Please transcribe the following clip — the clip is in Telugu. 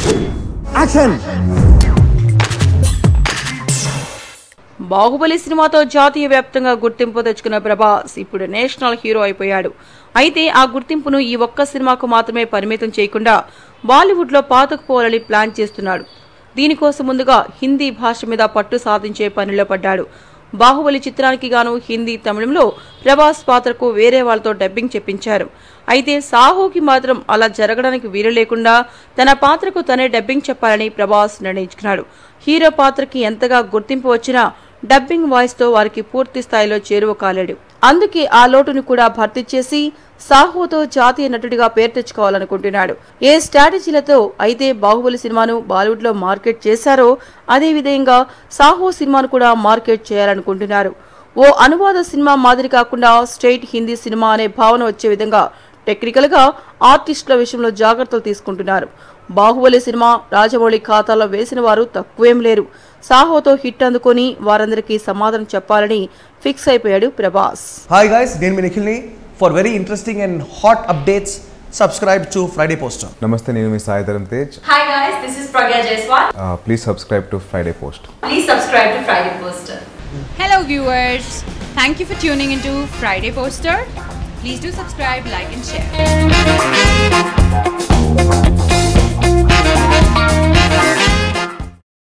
యాక్షన్ బాహుబలి సినిమాతో జాతీయ వ్యాప్తంగా గుర్తింపు తెచ్చుకున్న ప్రభాస్ ఇప్పుడు నేషనల్ హీరో అయిపోయాడు అయితే ఆ గుర్తింపును ఈ ఒక్క సినిమాకు మాత్రమే పరిమితం చేయకుండా బాలీవుడ్ లో పాతుకుపోవాలని ప్లాన్ చేస్తున్నాడు దీనికోసం ముందుగా హిందీ భాష మీద పట్టు సాధించే పనిలో పడ్డాడు బాహుబలి చిత్రానికి గాను హిందీ తమిళంలో ప్రభాస్ పాత్రకు వేరే వాళ్ళతో డబ్బింగ్ చెప్పించారు అయితే సాహోకి మాత్రం అలా జరగడానికి వీలు లేకుండా తన పాత్రకు తనే డబ్బింగ్ చెప్పాలని ప్రభాస్ నిర్ణయించుకున్నాడు హీరో పాత్రకి ఎంతగా గుర్తింపు వచ్చినా డబ్బింగ్ వాయిస్ తో వారికి పూర్తి స్థాయిలో చేరువ కాలేడు అందుకే ఆ లోటును కూడా భర్తీ చేసి సాహోతో జాతీయ నటుడిగా పేరు తెచ్చుకోవాలనుకుంటున్నాడు ఏ స్ట్రాటజీలతో అయితే బాహుబలి సినిమాను బాలీవుడ్ లో మార్కెట్ చేశారో అదే విధంగా సాహో సినిమాను కూడా మార్కెట్ చేయాలనుకుంటున్నారు ఓ అనువాద సినిమా మాదిరి కాకుండా స్ట్రైట్ హిందీ సినిమా అనే భావన వచ్చే విధంగా టెక్నికల్ గా ఆర్టిస్టుల విషయంలో జాగ్రత్తలు తీసుకుంటున్నారు బాహుబలి సినిమా రాజమౌళి ఖాతాలో వేసిన వారు తక్కువేం లేరు సాహోతో హిట్ అందుకొని వారందరికీ సమాధానం చెప్పాలని ఫిక్స్ అయిపోయాడు ప్రభాస్ హాయ్ గాయస్ నేను మీ నిఖిల్ని for very interesting and hot updates subscribe to Friday poster నమస్తే నేను మీ Saidharam Tej Hi guys, this is Pragya Jaiswal. Please subscribe to Friday post Please subscribe to Friday Poster. Hello, viewers. Thank you for tuning into Friday Poster. Please do subscribe, like, and share.